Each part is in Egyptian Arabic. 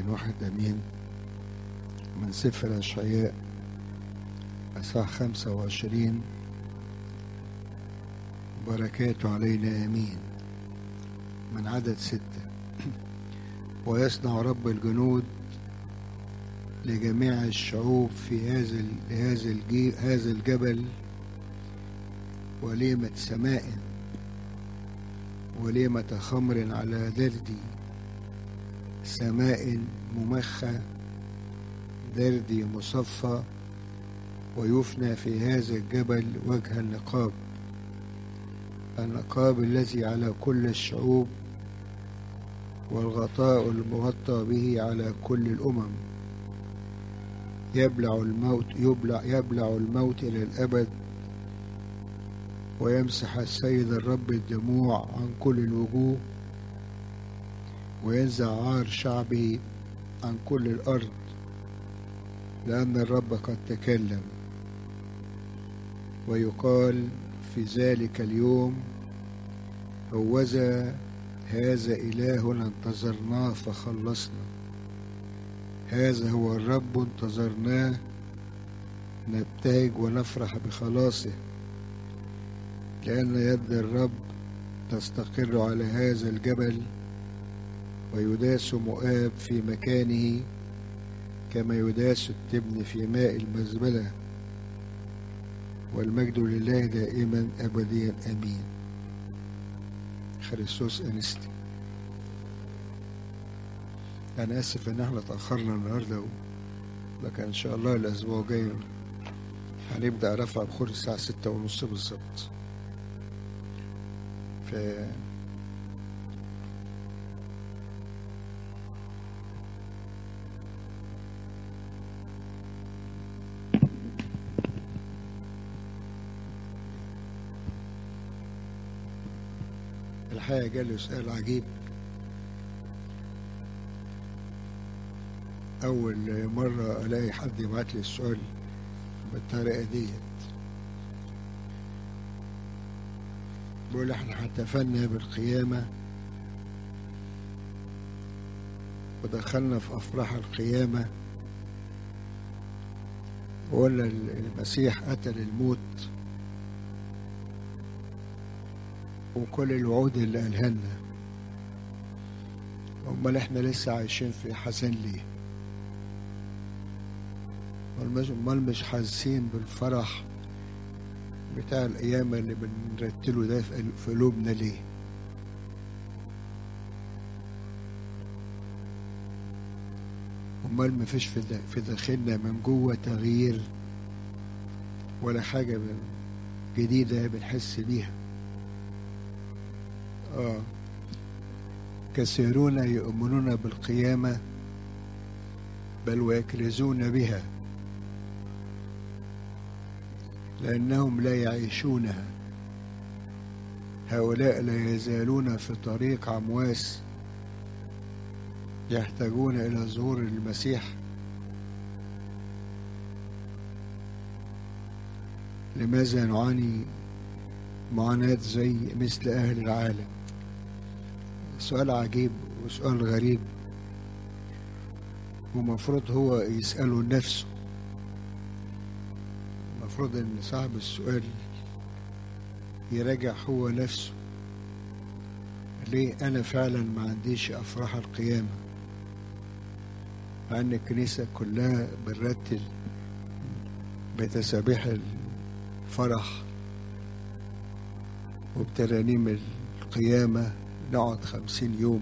الواحد أمين من سفر أشعياء أصحاح خمسة وعشرين بركاته علينا آمين من عدد ستة ويصنع رب الجنود لجميع الشعوب في هذا هذا هذا الجبل وليمة سماء وليمة خمر على دردي سماء ممخى دردي مصفى ويفنى في هذا الجبل وجه النقاب النقاب الذي على كل الشعوب والغطاء المغطى به على كل الأمم يبلع الموت يبلع, يبلع الموت إلى الأبد ويمسح السيد الرب الدموع عن كل الوجوه وينزع عار شعبه عن كل الأرض لأن الرب قد تكلم ويقال في ذلك اليوم هوذا هذا إلهنا انتظرناه فخلصنا هذا هو الرب انتظرناه نبتهج ونفرح بخلاصه لأن يد الرب تستقر على هذا الجبل ويداس مؤاب في مكانه كما يداس التبن في ماء المزبلة والمجد لله دائما أبديا أمين خريستوس أنستي أنا آسف إن احنا اتأخرنا النهاردة لكن إن شاء الله الأسبوع الجاي هنبدأ رفع بخور الساعة ستة ونص بالظبط ف الحقيقة جالي سؤال عجيب أول مرة ألاقي حد يبعت لي السؤال بالطريقة ديت بيقول احنا احتفلنا بالقيامة ودخلنا في أفراح القيامة وقلنا المسيح قتل الموت وكل الوعود اللي قالها لنا امال احنا لسه عايشين في حزن ليه امال مش حاسين بالفرح بتاع القيامة اللي بنرتله ده في قلوبنا ليه امال مفيش في داخلنا من جوه تغيير ولا حاجة جديدة بنحس بيها آه. كثيرون يؤمنون بالقيامة بل ويكرزون بها لأنهم لا يعيشونها هؤلاء لا يزالون في طريق عمواس يحتاجون إلى ظهور المسيح لماذا نعاني معاناة زي مثل أهل العالم سؤال عجيب وسؤال غريب ومفروض هو يسأله لنفسه المفروض ان صاحب السؤال يراجع هو نفسه ليه انا فعلا ما عنديش افراح القيامة مع ان الكنيسة كلها بنرتل بتسابيح الفرح وبترانيم القيامة نقعد خمسين يوم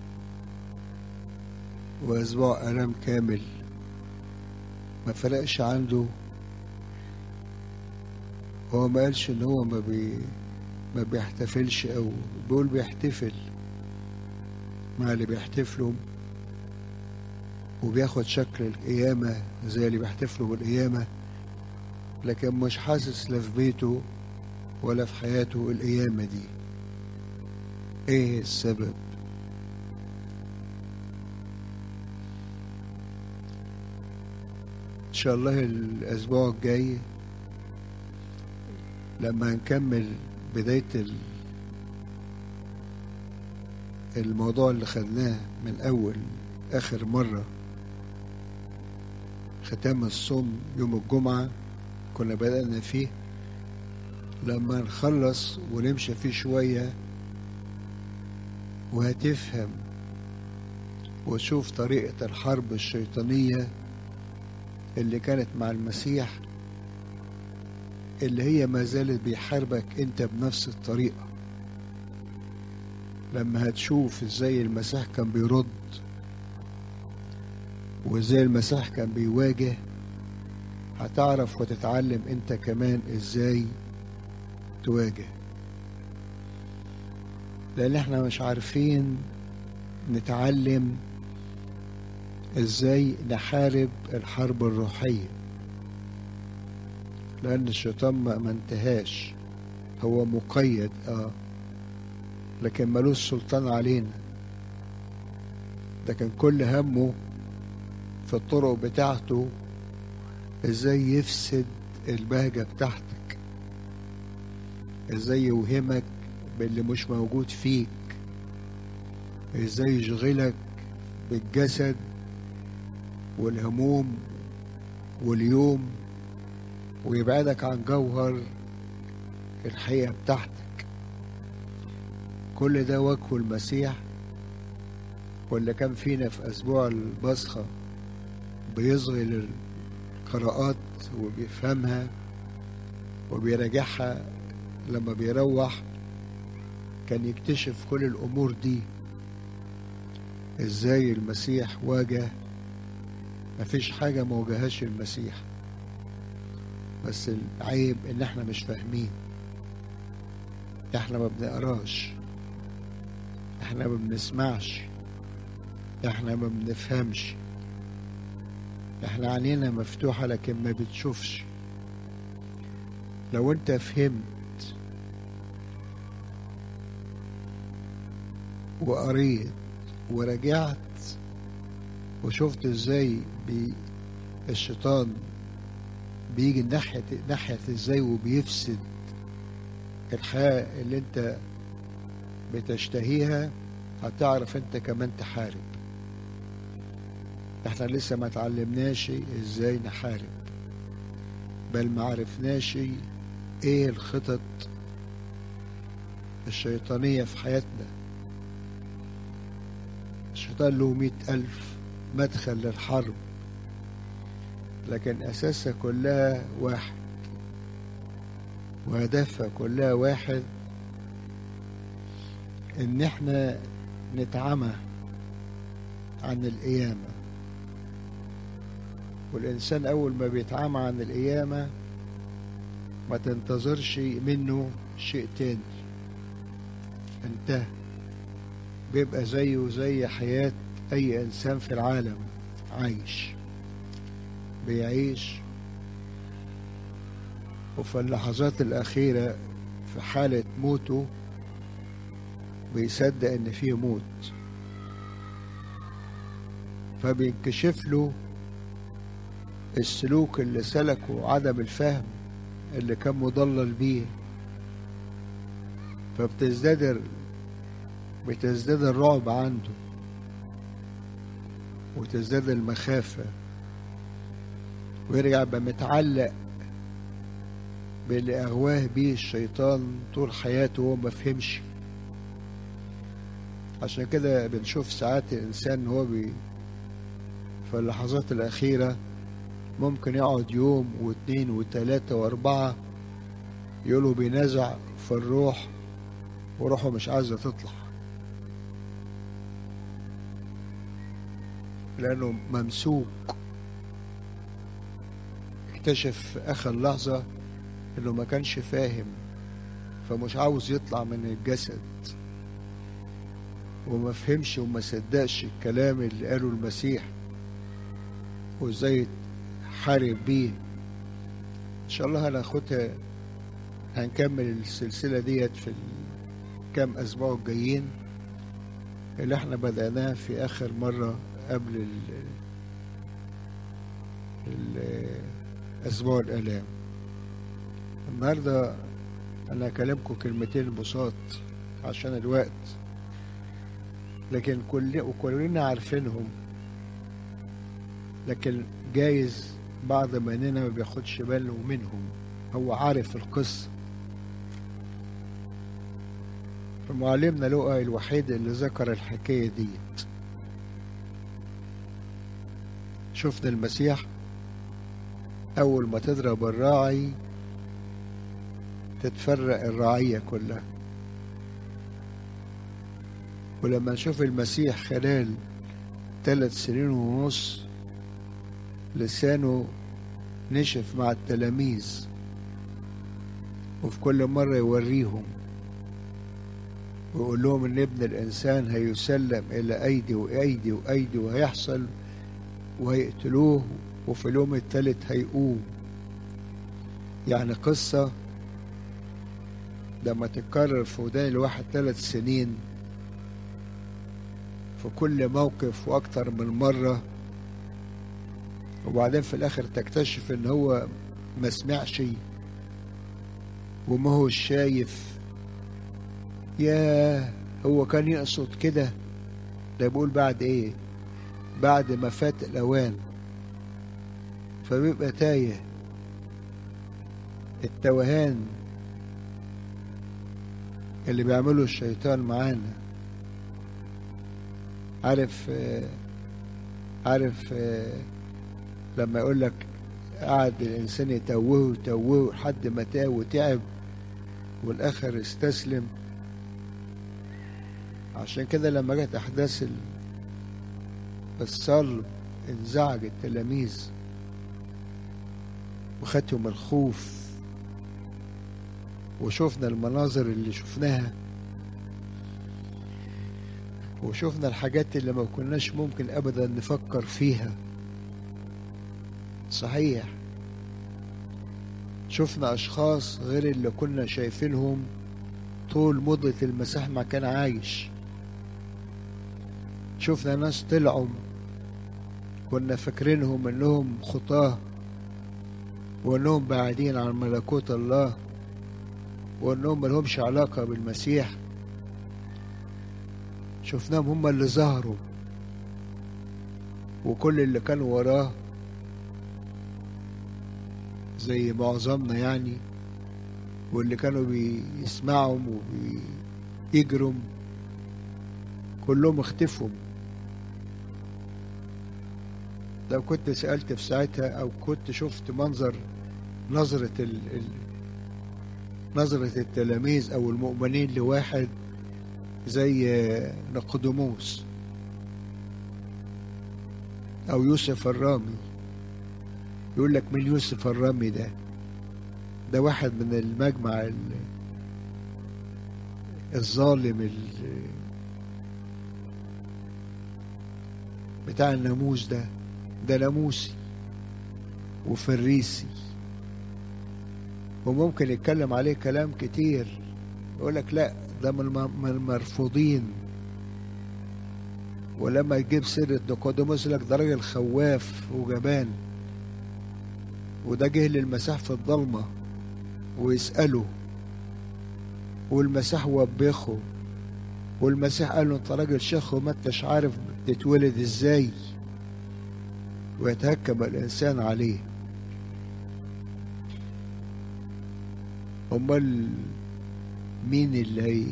وأسبوع ألم كامل ما فرقش عنده هو ما قالش إن هو ما بي ما بيحتفلش أو بيقول بيحتفل مع اللي بيحتفلوا وبياخد شكل القيامة زي اللي بيحتفلوا بالقيامة لكن مش حاسس لا في بيته ولا في حياته القيامة دي ايه السبب ان شاء الله الاسبوع الجاي لما نكمل بداية الموضوع اللي خدناه من اول آخر مرة ختام الصوم يوم الجمعة كنا بدأنا فيه لما نخلص ونمشي فيه شوية وهتفهم وتشوف طريقة الحرب الشيطانية اللي كانت مع المسيح اللي هي ما زالت بيحاربك انت بنفس الطريقة لما هتشوف ازاي المسيح كان بيرد وازاي المسيح كان بيواجه هتعرف وتتعلم انت كمان ازاي تواجه لان احنا مش عارفين نتعلم ازاي نحارب الحرب الروحية لان الشيطان ما انتهاش هو مقيد اه لكن ملوش سلطان علينا ده كان كل همه في الطرق بتاعته ازاي يفسد البهجة بتاعتك ازاي يوهمك باللي مش موجود فيك ازاي يشغلك بالجسد والهموم واليوم ويبعدك عن جوهر الحقيقة بتاعتك كل ده وجهه المسيح واللي كان فينا في أسبوع البصخة بيصغي القراءات وبيفهمها وبيراجعها لما بيروح كان يكتشف كل الأمور دي ازاي المسيح واجه مفيش حاجة ما واجهاش المسيح بس العيب ان احنا مش فاهمين احنا ما بنقراش احنا ما بنسمعش احنا ما بنفهمش احنا عينينا مفتوحة لكن ما بتشوفش لو انت فهمت وقريت ورجعت وشفت ازاي بي الشيطان بيجي ناحية ناحية ازاي وبيفسد الحياة اللي انت بتشتهيها هتعرف انت كمان تحارب احنا لسه ما تعلمناش ازاي نحارب بل ما عرفناش ايه الخطط الشيطانية في حياتنا الشيطان له مئة ألف مدخل للحرب لكن أساسها كلها واحد وهدفها كلها واحد إن إحنا نتعمى عن القيامة والإنسان أول ما بيتعامى عن القيامة ما تنتظرش منه شيء تاني انتهى بيبقى زيه زي حياة أي إنسان في العالم عايش بيعيش وفي اللحظات الأخيرة في حالة موته بيصدق إن فيه موت فبينكشف له السلوك اللي سلكه وعدم الفهم اللي كان مضلل بيه فبتزداد بتزداد الرعب عنده وتزداد المخافة ويرجع بقى متعلق باللي أغواه بيه الشيطان طول حياته وهو ما فهمش عشان كده بنشوف ساعات الإنسان هو بي في اللحظات الأخيرة ممكن يقعد يوم واثنين وثلاثة وأربعة يقولوا بينازع في الروح وروحه مش عايزة تطلع لأنه ممسوك اكتشف في آخر لحظة إنه ما كانش فاهم فمش عاوز يطلع من الجسد وما فهمش وما صدقش الكلام اللي قاله المسيح وازاي حارب بيه ان شاء الله هناخدها هنكمل السلسلة ديت في الكام اسبوع الجايين اللي احنا بدأناها في اخر مرة قبل ال ال اسبوع الالام النهاردة انا هكلمكم كلمتين بساط عشان الوقت لكن كل وكلنا عارفينهم لكن جايز بعض مننا ما بياخدش باله منهم هو عارف القصة فمعلمنا لقى الوحيد اللي ذكر الحكاية ديت شفنا المسيح أول ما تضرب الراعي تتفرق الرعية كلها ولما نشوف المسيح خلال ثلاث سنين ونص لسانه نشف مع التلاميذ وفي كل مرة يوريهم ويقول لهم ان ابن الانسان هيسلم الى ايدي وايدي وايدي وهيحصل وهيقتلوه وفي اليوم الثالث هيقوم يعني قصة لما تتكرر في ودان الواحد ثلاث سنين في كل موقف واكتر من مرة وبعدين في الاخر تكتشف ان هو ما سمعش وما هو شايف يا هو كان يقصد كده ده بيقول بعد ايه بعد ما فات الاوان فبيبقى تايه التوهان اللي بيعمله الشيطان معانا عارف عارف لما يقول لك قعد الانسان يتوهه يتوهه لحد ما تاه وتعب والاخر استسلم عشان كده لما جت احداث الصلب انزعج التلاميذ وخدهم الخوف وشوفنا المناظر اللي شفناها وشوفنا الحاجات اللي ما كناش ممكن ابدا نفكر فيها صحيح شفنا اشخاص غير اللي كنا شايفينهم طول مدة المسيح ما كان عايش شفنا ناس طلعوا كنا فاكرينهم انهم خطاه وانهم بعيدين عن ملكوت الله وانهم ملهمش علاقة بالمسيح شفناهم هم اللي ظهروا وكل اللي كانوا وراه زي معظمنا يعني واللي كانوا بيسمعهم وبيجروا كلهم اختفوا لو كنت سألت في ساعتها أو كنت شفت منظر نظرة ال... ال... نظرة التلاميذ أو المؤمنين لواحد زي نقدموس أو يوسف الرامي يقول لك من يوسف الرامي ده ده واحد من المجمع ال... الظالم ال... بتاع الناموس ده ده ناموسي وفريسي وممكن يتكلم عليه كلام كتير يقول لك لا ده من المرفوضين ولما يجيب سيرة نيقوديموس لك ده راجل خواف وجبان وده جه للمسيح في الضلمة ويسأله والمسيح وبخه والمسيح قال له انت راجل شيخ وما انتش عارف تتولد ازاي ويتهكم الانسان عليه امال مين اللي هي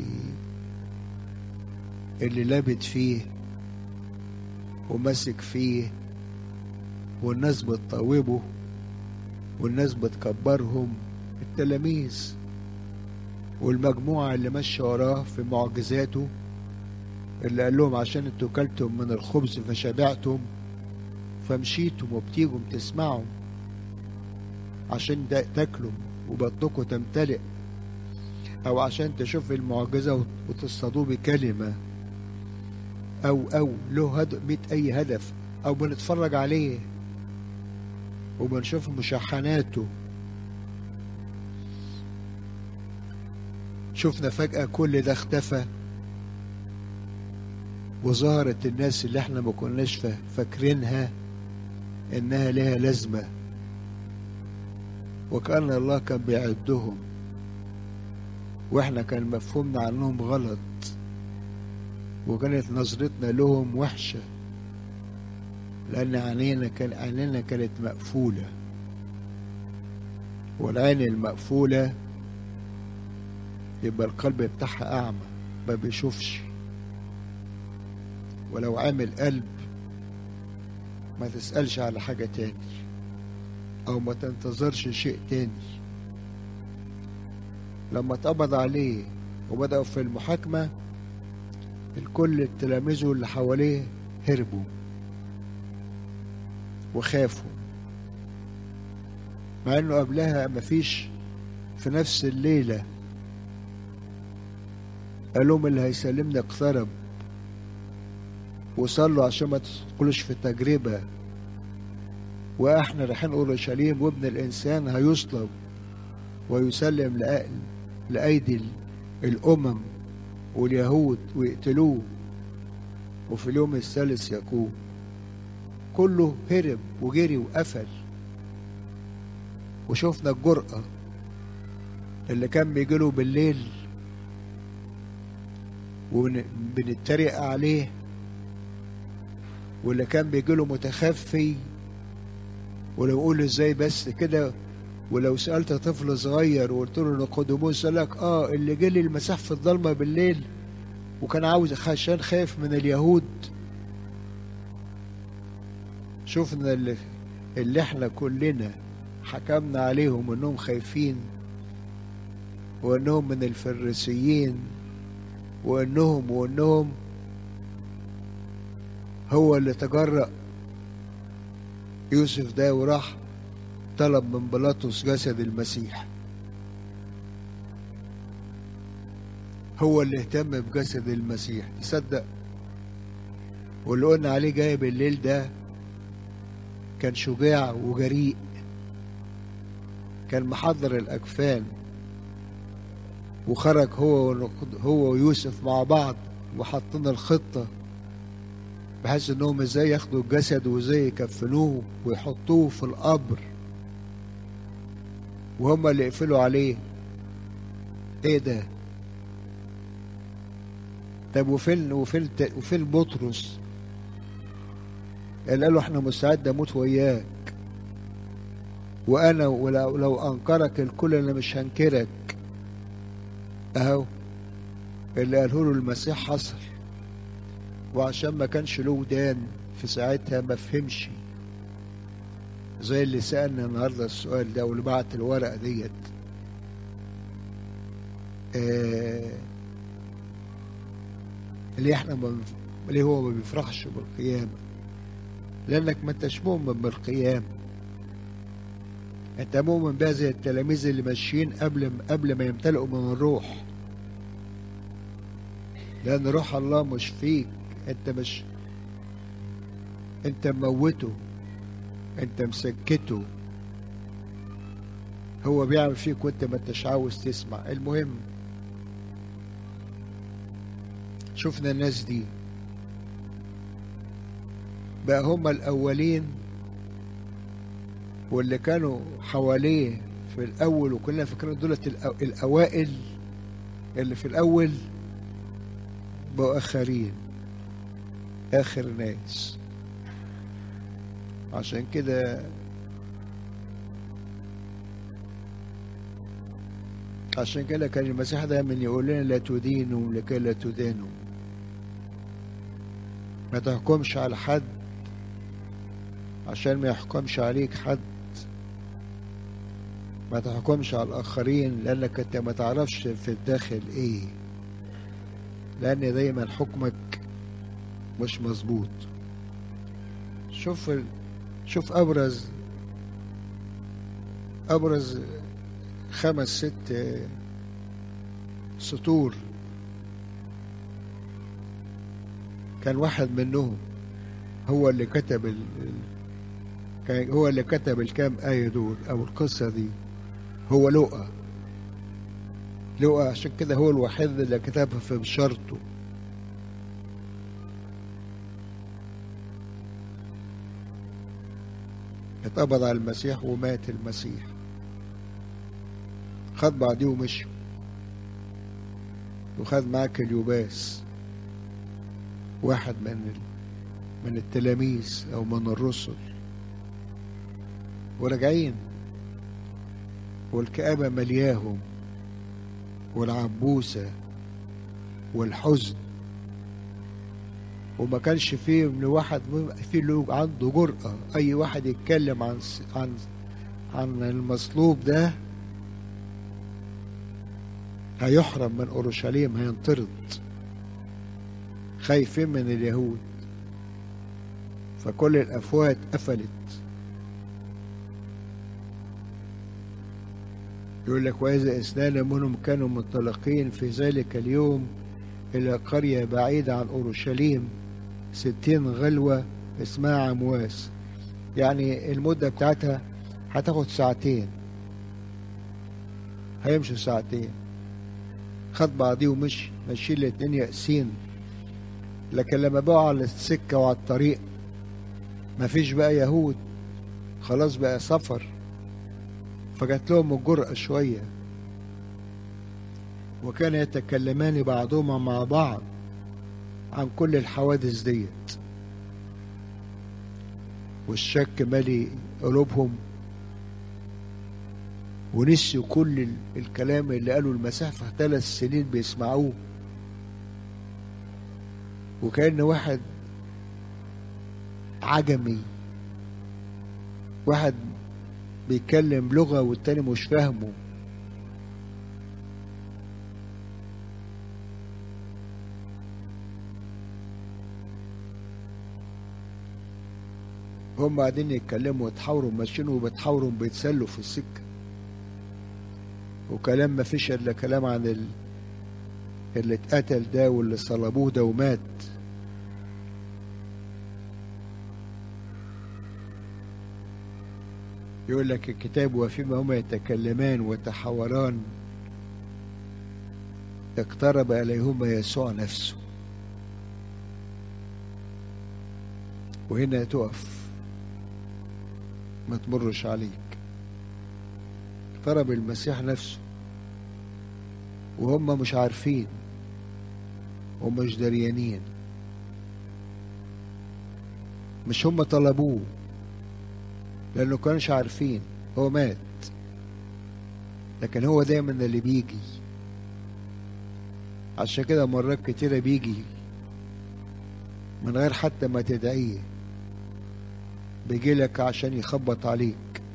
اللي لابت فيه وماسك فيه والناس بتطوبه والناس بتكبرهم التلاميذ والمجموعة اللي ماشية وراه في معجزاته اللي قال لهم عشان انتوا كلتم من الخبز فشبعتم فمشيتم وبتيجوا تسمعوا عشان ده تاكلوا وبطنكم تمتلئ او عشان تشوف المعجزة وتصطادوه بكلمة او او له هدف مئة اي هدف او بنتفرج عليه وبنشوف مشاحناته شفنا فجأة كل ده اختفى وظهرت الناس اللي احنا ما كناش فاكرينها انها لها لازمة وكأن الله كان بيعدهم واحنا كان مفهومنا عنهم غلط وكانت نظرتنا لهم وحشة لأن عينينا كان عينينا كانت مقفولة والعين المقفولة يبقى القلب بتاعها أعمى ما بيشوفش ولو عامل قلب ما تسألش على حاجة تاني أو ما تنتظرش شيء تاني لما اتقبض عليه وبدأوا في المحاكمة الكل تلاميذه اللي حواليه هربوا وخافوا مع انه قبلها مفيش في نفس الليلة قال لهم اللي هيسلمني اقترب وصلوا عشان ما تدخلوش في تجربة واحنا رايحين اورشليم وابن الانسان هيصلب ويسلم لأ- لأيدي الأمم واليهود ويقتلوه وفي اليوم الثالث يقوم كله هرب وجري وقفل وشفنا الجرأة اللي كان بيجيله بالليل وبنتريق عليه واللي كان بيجيله متخفي ولو يقول ازاي بس كده ولو سألت طفل صغير وقلت له نيقوديموس قال لك اه اللي جالي المسيح في الضلمة بالليل وكان عاوز عشان خايف من اليهود شفنا اللي, اللي احنا كلنا حكمنا عليهم انهم خايفين وانهم من الفريسيين وانهم وانهم هو اللي تجرأ يوسف ده وراح طلب من بيلاطس جسد المسيح هو اللي اهتم بجسد المسيح تصدق واللي قلنا عليه جاي بالليل ده كان شجاع وجريء كان محضر الأكفان وخرج هو هو ويوسف مع بعض وحطين الخطة بحيث انهم ازاي ياخدوا الجسد وازاي يكفنوه ويحطوه في القبر وهم اللي يقفلوا عليه ايه ده طب وفين وفين وفين بطرس اللي قال له احنا مستعد اموت وياك وانا ولو لو انكرك الكل انا مش هنكرك اهو اللي قاله له المسيح حصل وعشان ما كانش له ودان في ساعتها ما فهمش زي اللي سألنا النهارده السؤال ده واللي بعت الورقة ديت آه ليه احنا ما ليه هو ما بيفرحش بالقيامة لأنك ما انتش مؤمن بالقيامة انت مؤمن بها زي التلاميذ اللي ماشيين قبل قبل ما يمتلئوا من الروح لأن روح الله مش فيك انت مش انت موته انت مسكته هو بيعمل فيك وانت ما انتش عاوز تسمع المهم شفنا الناس دي بقى هم الاولين واللي كانوا حواليه في الاول وكلنا فاكرين دولت الاوائل اللي في الاول بقوا اخرين اخر ناس عشان كده عشان كده كان المسيح دايما يقول لنا لا تدينوا لكي لا تدانوا ما تحكمش على حد عشان ما يحكمش عليك حد ما تحكمش على الآخرين لأنك أنت ما تعرفش في الداخل إيه لأن دايما حكمك مش مظبوط شوف ال... شوف أبرز أبرز خمس ست سطور كان واحد منهم هو اللي كتب ال... كان هو اللي كتب الكام آية دول أو القصة دي هو لقى لقى عشان كده هو الوحيد اللي كتبها في بشرته اتقبض على المسيح ومات المسيح خد بعضيه ومشي وخد معاه كليوباس واحد من من التلاميذ أو من الرسل وراجعين والكآبة ملياهم والعبوسة والحزن وما كانش فيه من واحد في له عنده جرأة أي واحد يتكلم عن عن عن المصلوب ده هيحرم من أورشليم هينطرد خايفين من اليهود فكل الأفواه اتقفلت يقول لك وإذا إثنان منهم كانوا منطلقين في ذلك اليوم إلى قرية بعيدة عن أورشليم ستين غلوة اسمها عمواس يعني المدة بتاعتها هتاخد ساعتين هيمشوا ساعتين خد بعضيه ومشي ماشيين الاتنين يأسين لكن لما بقوا على السكة وعلى الطريق مفيش بقى يهود خلاص بقى سفر فجات لهم الجرأة شوية وكان يتكلمان بعضهما مع بعض عن كل الحوادث ديت والشك مالي قلوبهم ونسيوا كل الكلام اللي قاله المسيح في ثلاث سنين بيسمعوه وكأن واحد عجمي واحد بيتكلم لغة والتاني مش فاهمه هم قاعدين يتكلموا ويتحاوروا ماشيين وبيتحاوروا بيتسلوا في السكة وكلام ما فيش الا كلام عن ال... اللي اتقتل ده واللي صلبوه ده ومات يقول لك الكتاب وفيما هما يتكلمان ويتحاوران اقترب إليهما يسوع نفسه وهنا تقف ما تمرش عليك اقترب المسيح نفسه وهم مش عارفين ومش دريانين مش هم طلبوه لانه كانش عارفين هو مات لكن هو دايما اللي بيجي عشان كده مرات كتيرة بيجي من غير حتى ما تدعيه بيجي لك عشان يخبط عليك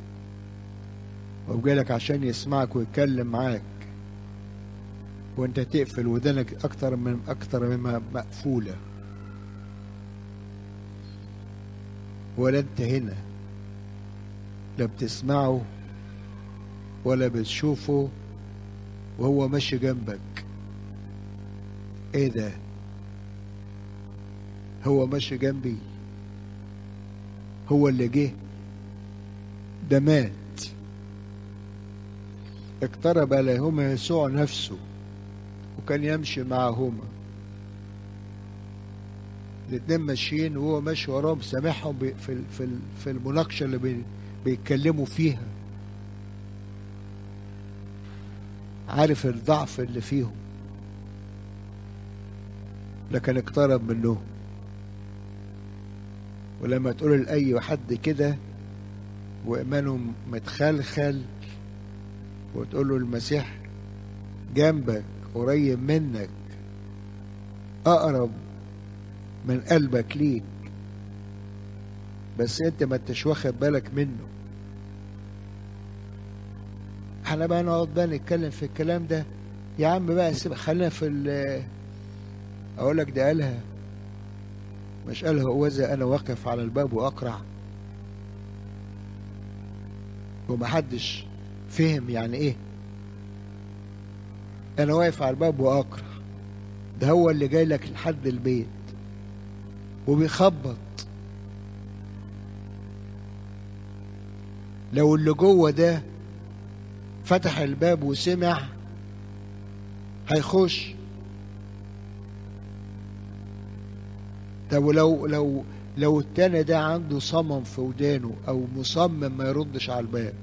وبيجي لك عشان يسمعك ويتكلم معاك وانت تقفل ودنك اكتر من اكتر مما مقفوله ولا انت هنا لا بتسمعه ولا بتشوفه وهو ماشي جنبك ايه ده هو ماشي جنبي هو اللي جه ده مات اقترب اليهما يسوع نفسه وكان يمشي معهما الاتنين ماشيين وهو ماشي وراهم سامعهم في في في المناقشه اللي بي بيتكلموا فيها عارف الضعف اللي فيهم لكن اقترب منهم ولما تقول لأي حد كده وإيمانه متخلخل وتقول له المسيح جنبك قريب منك أقرب من قلبك ليك بس انت ما انتش واخد بالك منه احنا بقى نقعد بقى نتكلم في الكلام ده يا عم بقى سيب خلينا في اقول لك ده قالها مش قالها وإذا انا واقف على الباب واقرع ومحدش فهم يعني ايه انا واقف على الباب واقرع ده هو اللي جاي لك لحد البيت وبيخبط لو اللي جوه ده فتح الباب وسمع هيخش طب ولو لو لو التاني ده عنده صمم في ودانه او مصمم ما يردش على الباب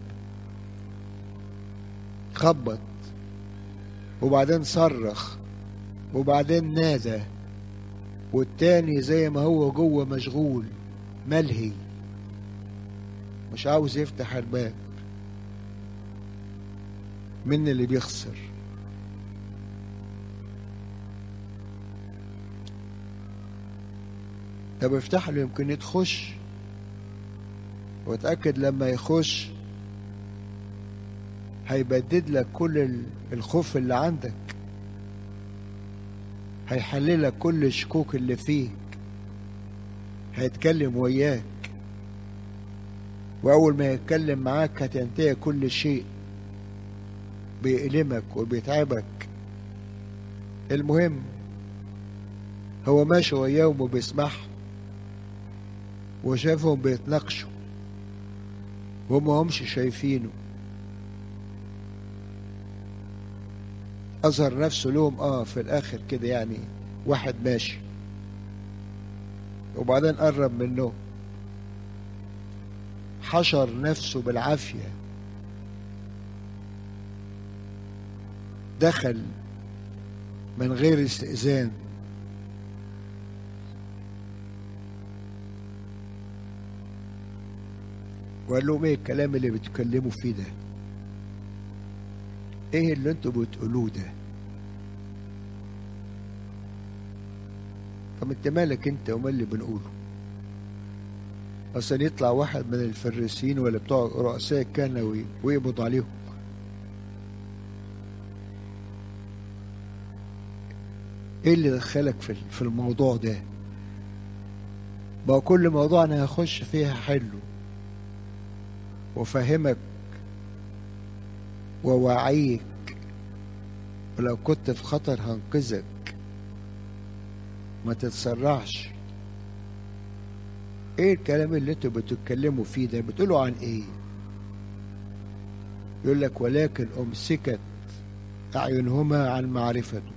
خبط وبعدين صرخ وبعدين نادى والتاني زي ما هو جوه مشغول ملهي مش عاوز يفتح الباب من اللي بيخسر طب افتح له يمكن يتخش واتأكد لما يخش هيبدد لك كل الخوف اللي عندك هيحللك كل الشكوك اللي فيك هيتكلم وياك وأول ما يتكلم معاك هتنتهي كل شيء بيألمك وبيتعبك المهم هو ماشي وياهم وبيسمعهم وشافهم بيتناقشوا وهم همش شايفينه أظهر نفسه لهم آه في الآخر كده يعني واحد ماشي وبعدين قرب منه حشر نفسه بالعافية دخل من غير استئذان وقال لهم ايه الكلام اللي بتتكلموا فيه ده ايه اللي انتوا بتقولوه ده طب انت مالك انت وما اللي بنقوله اصل يطلع واحد من الفريسيين ولا بتوع رؤساء الكهنة ويقبض عليهم ايه اللي دخلك في في الموضوع ده بقى كل موضوع انا هخش فيها حله وفهمك ووعيك ولو كنت في خطر هنقذك ما تتسرعش ايه الكلام اللي انتوا بتتكلموا فيه ده بتقولوا عن ايه يقول لك ولكن امسكت اعينهما عن معرفته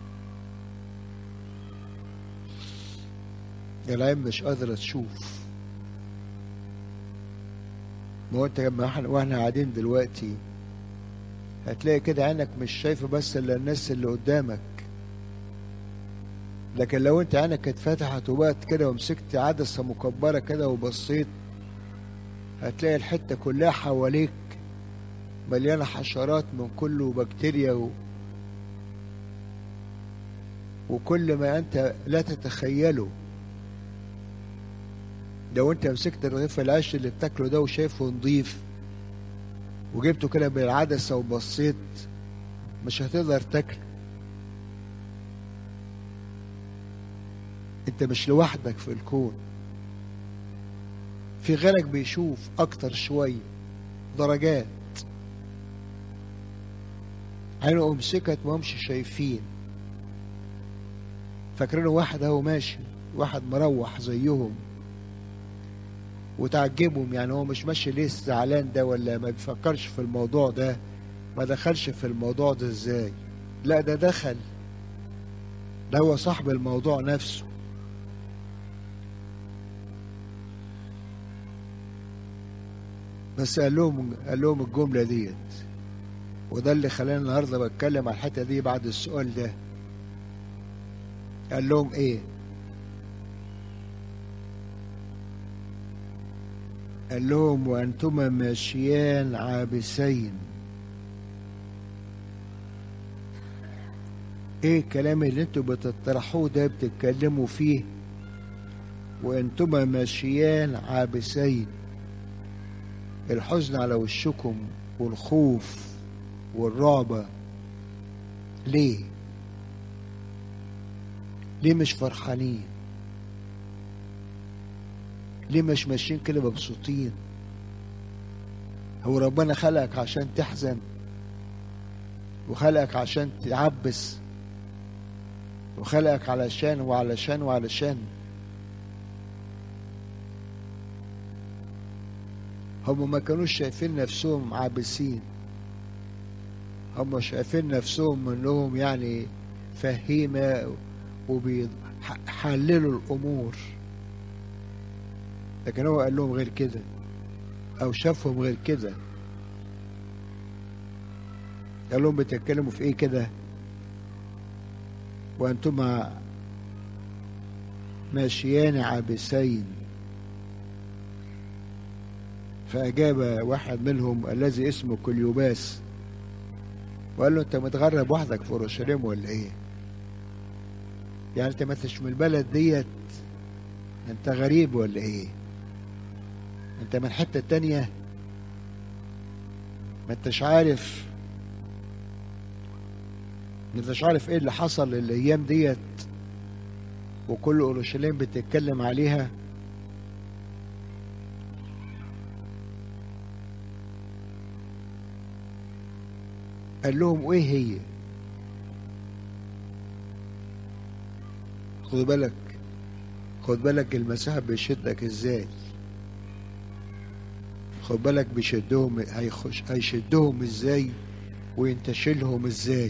العين مش قادرة تشوف ما هو انت لما احنا واحنا قاعدين دلوقتي هتلاقي كده عينك مش شايفه بس الا الناس اللي قدامك لكن لو انت عينك اتفتحت وبقت كده ومسكت عدسه مكبره كده وبصيت هتلاقي الحته كلها حواليك مليانه حشرات من كل وبكتيريا و... وكل ما انت لا تتخيله لو انت مسكت رغيف العيش اللي بتاكله ده وشايفه نضيف وجبته كده بالعدسه وبصيت مش هتقدر تاكله انت مش لوحدك في الكون في غيرك بيشوف اكتر شويه درجات عينه امسكت ومش شايفين فاكرينه واحد اهو ماشي واحد مروح زيهم وتعجبهم يعني هو مش ماشي ليه زعلان ده ولا ما بيفكرش في الموضوع ده ما دخلش في الموضوع ده ازاي لا ده دخل ده هو صاحب الموضوع نفسه بس قال لهم قال لهم الجمله ديت وده اللي خلاني النهارده بتكلم على الحته دي بعد السؤال ده قال لهم ايه قال لهم وانتما ماشيان عابسين ايه الكلام اللي انتوا بتطرحوه ده بتتكلموا فيه وانتما ماشيان عابسين الحزن على وشكم والخوف والرعبة ليه ليه مش فرحانين ليه مش ماشيين كده مبسوطين هو ربنا خلقك عشان تحزن وخلقك عشان تعبس وخلقك علشان وعلشان وعلشان هم ما كانوش شايفين نفسهم عابسين هم شايفين نفسهم انهم يعني فهيمة وبيحللوا الامور لكن هو قال لهم غير كده او شافهم غير كده قال لهم بتتكلموا في ايه كده وانتم ماشيان عابسين فأجاب واحد منهم الذي اسمه كليوباس وقال له أنت متغرب وحدك في أورشليم ولا إيه؟ يعني أنت ما انتش من البلد ديت أنت غريب ولا إيه؟ أنت من حتة تانية ما أنتش عارف ما أنتش عارف إيه اللي حصل الأيام ديت وكل أورشليم بتتكلم عليها قال لهم وايه هي خد بالك خد بالك المسيح بيشدك ازاي خد بالك بيشدهم هيخش هيشدهم ازاي وينتشلهم ازاي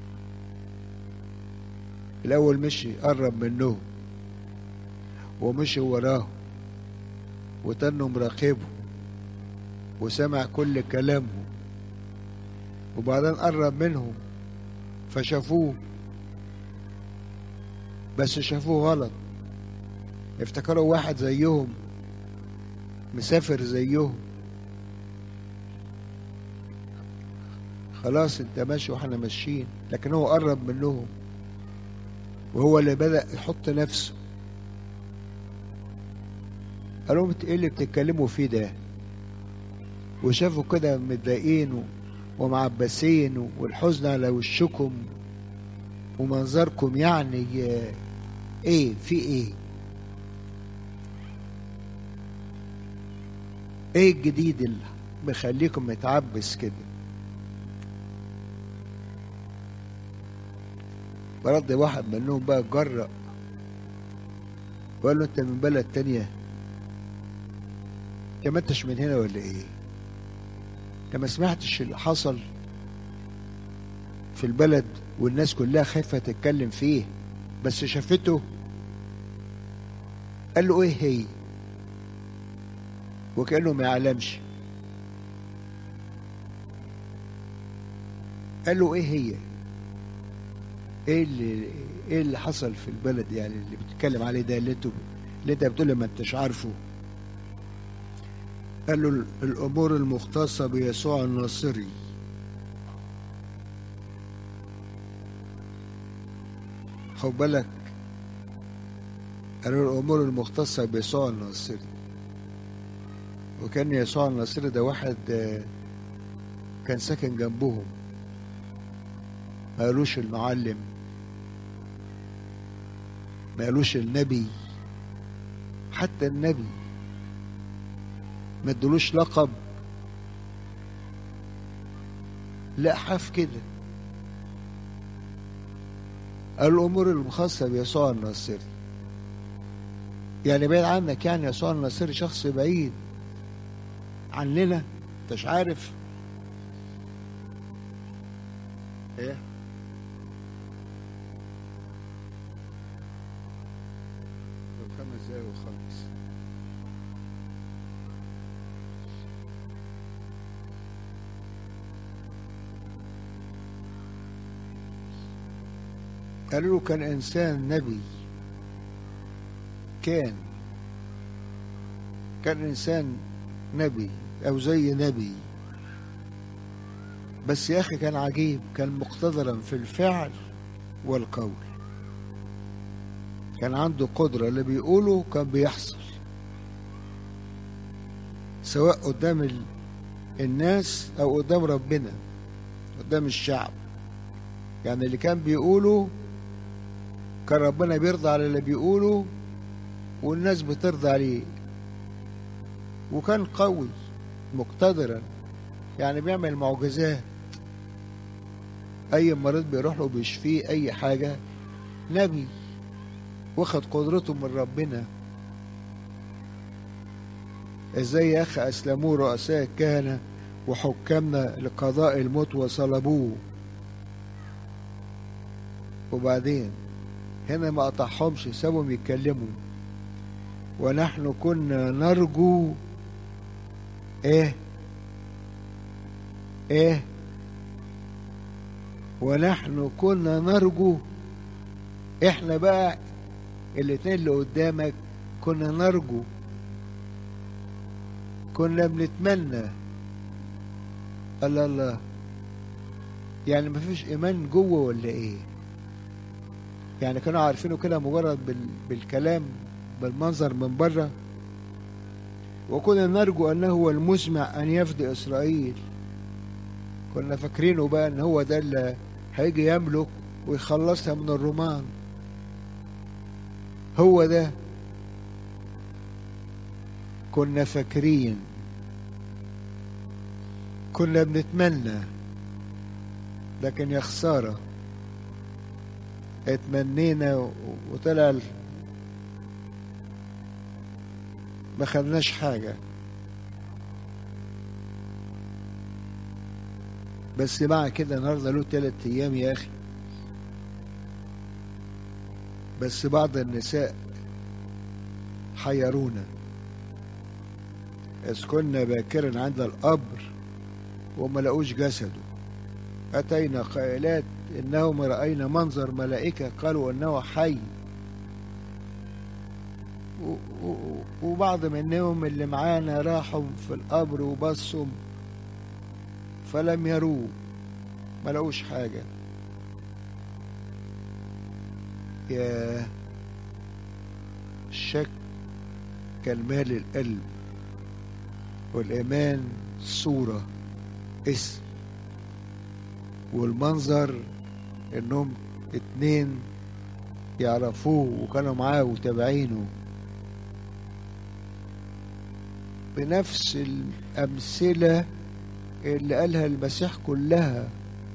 الاول مشي قرب منهم ومشي وراه وتنه مراقبه وسمع كل كلامهم وبعدين قرب منهم فشافوه بس شافوه غلط افتكروا واحد زيهم مسافر زيهم خلاص انت ماشي واحنا ماشيين لكن هو قرب منهم وهو اللي بدأ يحط نفسه قال لهم ايه اللي بتتكلموا فيه ده وشافوا كده متضايقين ومعبسين والحزن على وشكم ومنظركم يعني ايه في ايه ايه الجديد اللي مخليكم متعبس كده فرد واحد منهم بقى جرأ وقال له انت من بلد تانية انت ما انتش من هنا ولا ايه انت ما سمعتش اللي حصل في البلد والناس كلها خايفة تتكلم فيه بس شافته قال له ايه هي وكأنه ما يعلمش قال له ايه هي ايه اللي ايه اللي حصل في البلد يعني اللي بتتكلم عليه ده اللي انتوا اللي انت بتقول ما انتش عارفه قال له الامور المختصه بيسوع الناصري خد بالك قالوا الامور المختصه بيسوع الناصري وكان يسوع الناصري ده واحد كان ساكن جنبهم ما قالوش المعلم ما قالوش النبي حتى النبي ما ادلوش لقب لا حاف كده الامور الخاصه بيسوع الناصري يعني بعيد عنك يعني يسوع الناصري شخص بعيد عننا انتش عارف ايه خمس دقايق وخلص قالوا له كان انسان نبي كان كان انسان نبي او زي نبي بس يا اخي كان عجيب كان مقتدرا في الفعل والقول كان عنده قدرة اللي بيقوله كان بيحصل سواء قدام ال... الناس أو قدام ربنا قدام الشعب يعني اللي كان بيقوله كان ربنا بيرضى على اللي بيقوله والناس بترضى عليه وكان قوي مقتدرا يعني بيعمل معجزات اي مريض بيروح له بيشفيه اي حاجه نبي واخد قدرته من ربنا ازاي يا اخي اسلموه رؤساء الكهنه وحكامنا لقضاء الموت وصلبوه وبعدين هنا ما قطعهمش سابهم يتكلموا ونحن كنا نرجو ايه ايه ونحن كنا نرجو احنا بقى الاتنين اللي قدامك كنا نرجو كنا بنتمنى الله الله يعني مفيش ايمان جوه ولا ايه يعني كانوا عارفينه كده مجرد بال... بالكلام بالمنظر من بره وكنا نرجو انه هو المسمع ان يفدي اسرائيل كنا فاكرينه بقى ان هو ده اللي هيجي يملك ويخلصها من الرومان هو ده كنا فاكرين كنا بنتمنى لكن يا خساره اتمنينا وطلع ما خدناش حاجة بس مع كده النهارده له تلات أيام يا أخي بس بعض النساء حيرونا إذ كنا باكرا عند القبر وما لقوش جسده أتينا قائلات إنهم رأينا منظر ملائكة قالوا إنه حي وبعض منهم اللي معانا راحوا في القبر وبصوا فلم يروه ما لقوش حاجة يا الشك كالمال القلب والإيمان صورة اسم والمنظر انهم اتنين يعرفوه وكانوا معاه وتابعينه بنفس الأمثلة اللي قالها المسيح كلها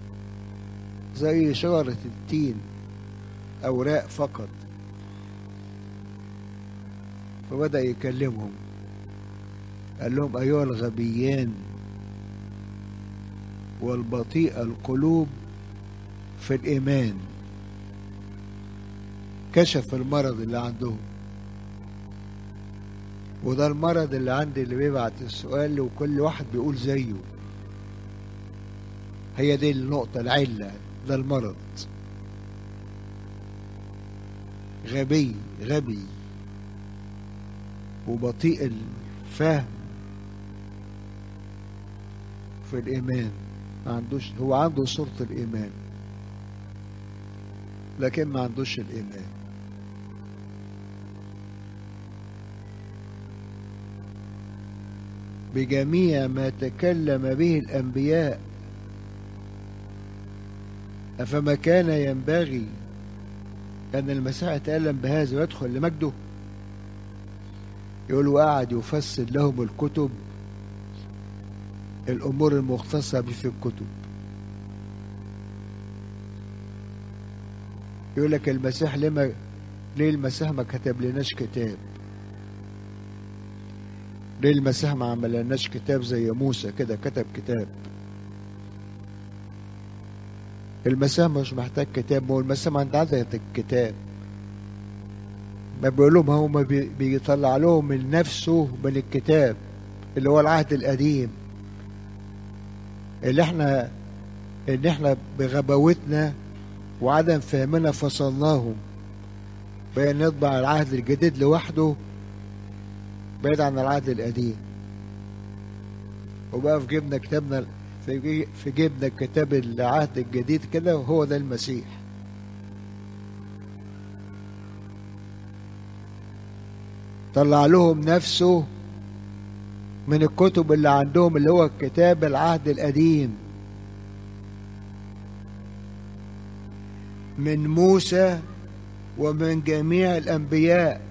زي شجرة التين أوراق فقط فبدأ يكلمهم قال لهم أيها الغبيان والبطيء القلوب في الإيمان كشف المرض اللي عندهم وده المرض اللي عندي اللي بيبعت السؤال وكل واحد بيقول زيه هي دي النقطة العلة ده المرض غبي غبي وبطيء الفهم في الإيمان ما عندوش هو عنده صورة الإيمان لكن ما عندوش الإيمان بجميع ما تكلم به الأنبياء أفما كان ينبغي أن المسيح يتألم بهذا ويدخل لمجده يقول وقعد يفسر لهم الكتب الأمور المختصة به في الكتب يقول لك المسيح لما ليه المسيح ما كتب لناش كتاب ليه المسيح ما عمل لناش كتاب زي موسى كده كتب كتاب المسيح مش محتاج كتاب ما هو المسيح ما عنده الكتاب ما بيقول لهم هو ما بي- بيطلع لهم من نفسه من الكتاب اللي هو العهد القديم اللي احنا ان احنا بغباوتنا وعدم فهمنا فصلناهم بقى نطبع العهد الجديد لوحده بعيد عن العهد القديم وبقى في جيبنا كتابنا في جي- في جيبنا كتاب العهد الجديد كده وهو ده المسيح طلع لهم نفسه من الكتب اللي عندهم اللي هو كتاب العهد القديم من موسى ومن جميع الأنبياء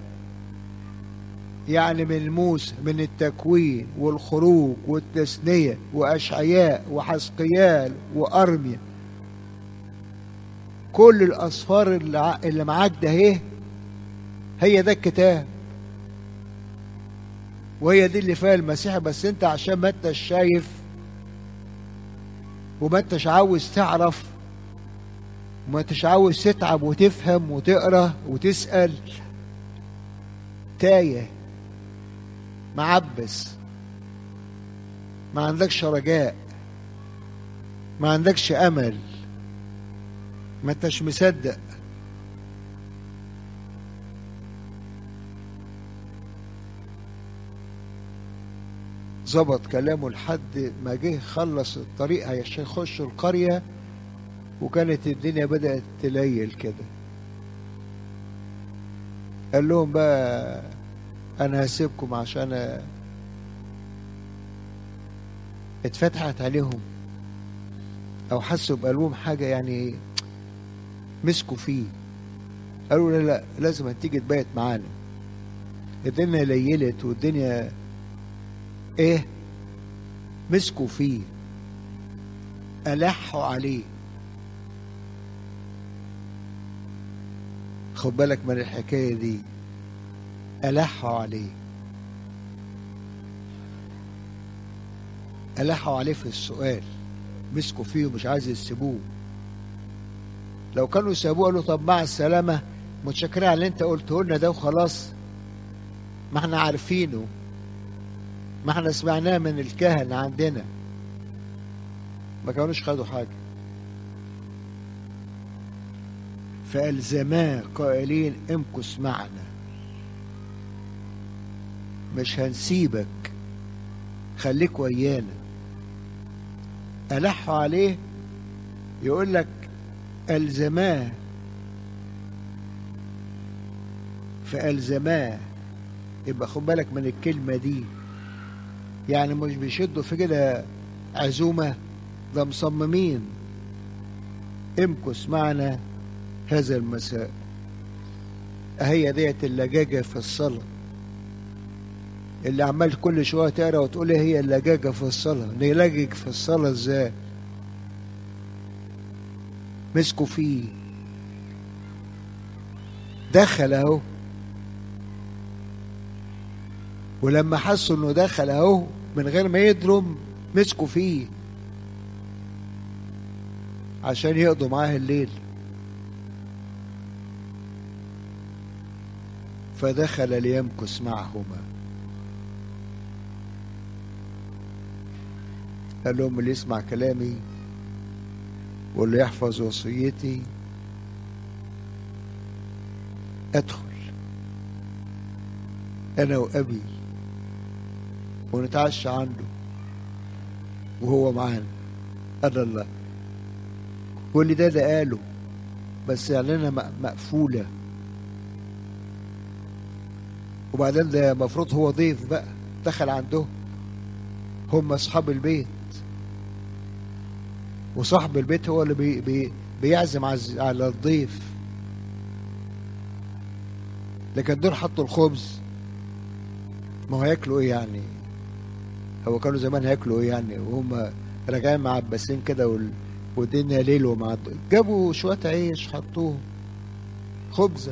يعني من موسى من التكوين والخروج والتثنية وأشعياء وحسقيال وأرميا كل الأصفار اللي ع- اللي معاك ده اهي هي ده الكتاب وهي دي اللي فيها المسيح بس انت عشان ما انتش شايف وما انتش عاوز تعرف وما انتش عاوز تتعب وتفهم وتقرا وتسأل تايه معبس ما عندكش رجاء ما عندكش امل ما انتش مصدق ظبط كلامه لحد ما جه خلص الطريق عشان يخشوا القرية وكانت الدنيا بدأت تليل كده قال لهم بقى أنا هسيبكم عشان اتفتحت عليهم أو حسوا بقلبهم حاجة يعني مسكوا فيه قالوا لا لا لازم تيجي تبيت معانا الدنيا ليلت والدنيا ايه مسكوا فيه ألحوا عليه خد بالك من الحكاية دي ألحوا عليه ألحوا عليه في السؤال مسكوا فيه ومش عايز يسيبوه لو كانوا سابوه قالوا طب مع السلامة متشكرين على اللي انت قلته لنا ده وخلاص ما احنا عارفينه ما احنا سمعناه من الكهنة عندنا ما كانوش خدوا حاجة فألزماه قائلين امكث معنا مش هنسيبك خليك ويانا ألحوا عليه يقول لك ألزماه فألزماه يبقى خد بالك من الكلمة دي يعني مش بيشدوا في كده عزومة ده مصممين امكث معنا هذا المساء هي ديت اللجاجة في الصلاة اللي عمال كل شوية تقرا وتقول هي اللجاجة في الصلاة نلجج في الصلاة ازاي مسكوا فيه دخل اهو ولما حسوا انه دخل اهو من غير ما يضرم مسكوا فيه عشان يقضوا معاه الليل فدخل ليمكث معهما قال لهم اللي يسمع كلامي واللي يحفظ وصيتي ادخل انا وابي ونتعشى عنده وهو معانا قال الله واللي ده ده قاله بس اعلانها مقفولة وبعدين ده المفروض هو ضيف بقى دخل عندهم هم اصحاب البيت وصاحب البيت هو اللي بي بي بيعزم على الضيف لكن دول حطوا الخبز ما هو هياكلوا ايه يعني هو كانوا زمان هياكلوا ايه يعني وهم راجعين معبسين كده والدنيا ليل ومع جابوا شوية عيش حطوه خبزة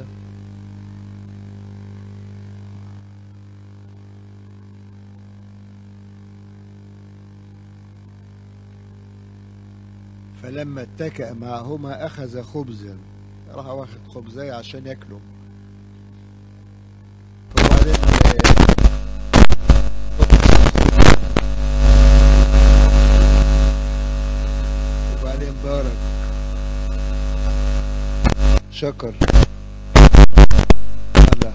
فلما اتكأ معهما أخذ خبزا راح واخد خبزاية عشان ياكلوا فبعدين وبعدين بارك شكر الله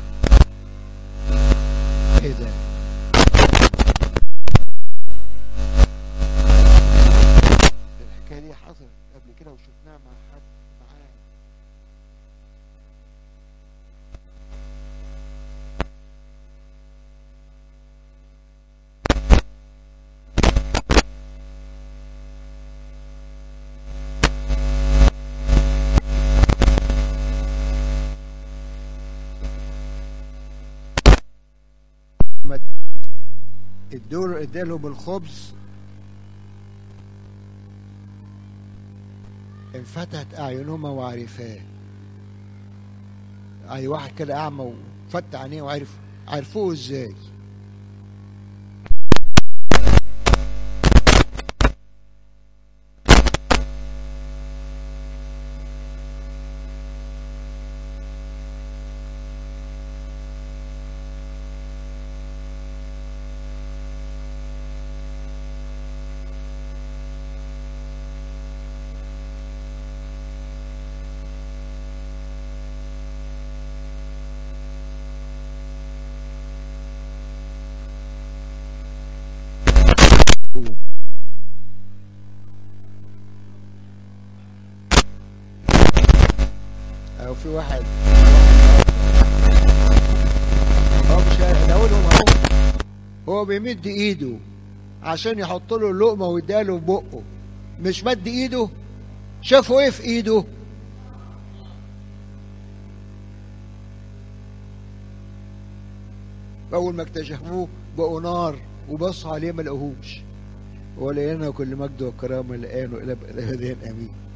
ايه ده الحكايه دي حصلت قبل كده وشفناها مع حد معاه الدور ادالهم الخبز انفتحت اعينهما وعرفاه اي واحد كده اعمى وفتح عينيه وعرف عرفوه ازاي يقوم او في واحد هو مش هنقولهم اهو هو بيمد ايده عشان يحط له اللقمه ويديها في بقه مش مد ايده شافوا ايه في ايده اول ما اكتشفوه بقوا نار وبصوا عليه ما لقوهوش ولينا كل مجد وكرامه الان والى ابد امين